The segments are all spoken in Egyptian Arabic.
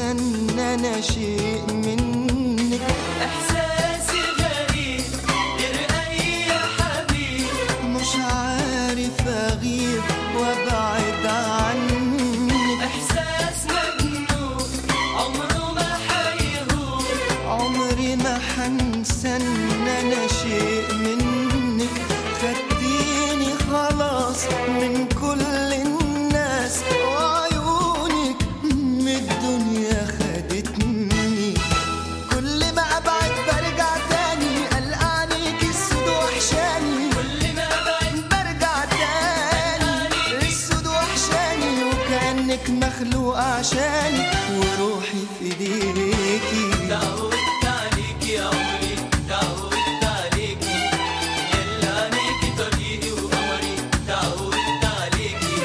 ان انا شيء منك احساسي غريب غير اي حبيب مش عارف اغيب وابعد عنك احساس مجنون عمره ما حيهون عمري ما حنسى ان انا شيء منك خدتيني خلاص من كل الناس وعيونك من الدنيا خدتني كل ما ابعد برجع تاني قلقانك السود وحشاني كل ما ابعد برجع تاني السود وحشاني وكأنك مخلوق عشاني وروحي في ايديكي تعودت عليك يا عمري تعودت عليكي يلا عليكي طريقي وقمري تعودت عليكي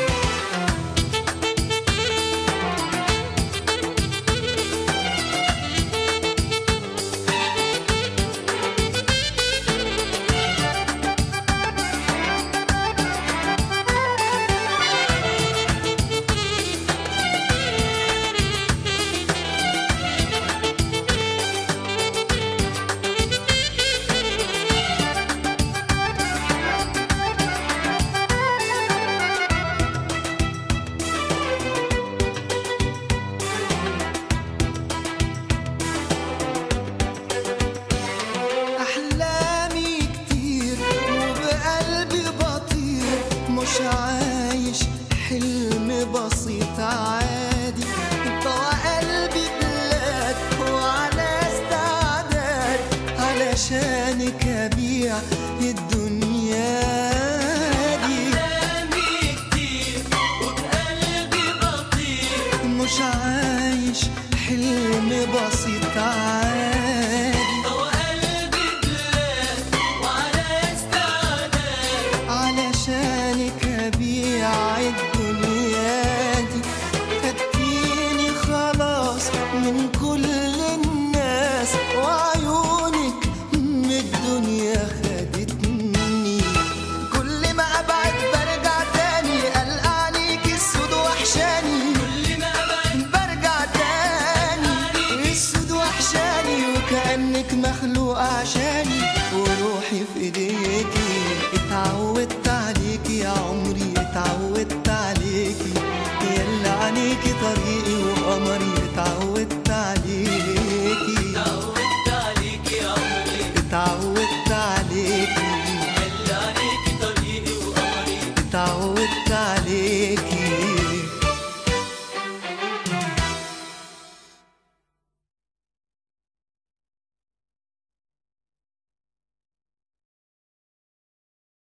أحلامي كتير وبقلبي بطير مش عايش حلم بسيط عادي طوى قلبي بلاد وعلى استعداد علشانك أبيع الدنيا دي احلامي كتير وبقلبي بطير مش عايش حلم بسيط عادي هو قلبي بلاد وعلى استعداد علشانك أبيع الدنيا دي خدتيني خلاص من كل الناس وعيونك من الدنيا خدتني كل ما أبعد برجع تاني قلقانك السود وحشاني كل ما ابعد برجع تاني السود وحشاني وكأنك مخلوق عشاني وروحي في ايديكي